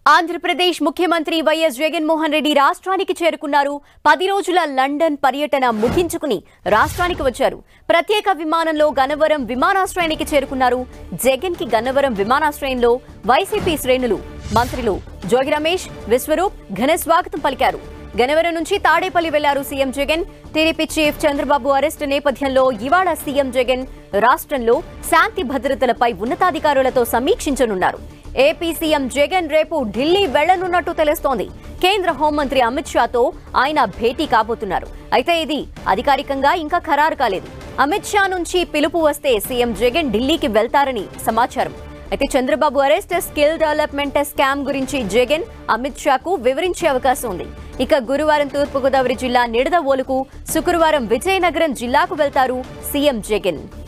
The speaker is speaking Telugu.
ఆంధ్రప్రదేశ్ ముఖ్యమంత్రి వైఎస్ జగన్మోహన్ రెడ్డి రాష్ట్రానికి చేరుకున్నారు పది రోజుల లండన్ పర్యటన ముగించుకుని రాష్ట్రానికి వచ్చారు ప్రత్యేక విమానంలో గన్నవరం విమానాశ్రయానికి చేరుకున్నారు జగన్ కి గన్నవరం విమానాశ్రయంలో వైసీపీ శ్రేణులు మంత్రులు జోగి రమేష్ విశ్వరూప్ ఘన స్వాగతం పలికారు గన్నవరం నుంచి తాడేపల్లి వెళ్లారు CM Jagan TDP chief Chandrababu arrest నేపథ్యంలో ఇవాళ సీఎం జగన్ రాష్ట్రంలో శాంతి భద్రతలపై ఉన్నతాధికారులతో సమీక్షించనున్నారు ఏపీ సీఎం జగన్ రేపు ఢిల్లీ వెళ్లనున్నట్టు తెలుస్తోంది కేంద్ర హోంమంత్రి అమిత్ షాతో ఆయన భేటీ కాబోతున్నారు అయితే ఇది అధికారికంగా ఇంకా ఖరారు కాలేదు అమిత్ షా నుంచి పిలుపు వస్తే సీఎం జగన్ ఢిల్లీకి వెళ్తారని సమాచారం అయితే Chandrababu arrest skill development scam గురించి జగన్ అమిత్ షాకు వివరించే అవకాశం ఉంది ఇక గురువారం తూర్పుగోదావరి జిల్లా నిడదవోలుకు శుక్రవారం విజయనగరం జిల్లాకు వెళ్తారు సీఎం జగన్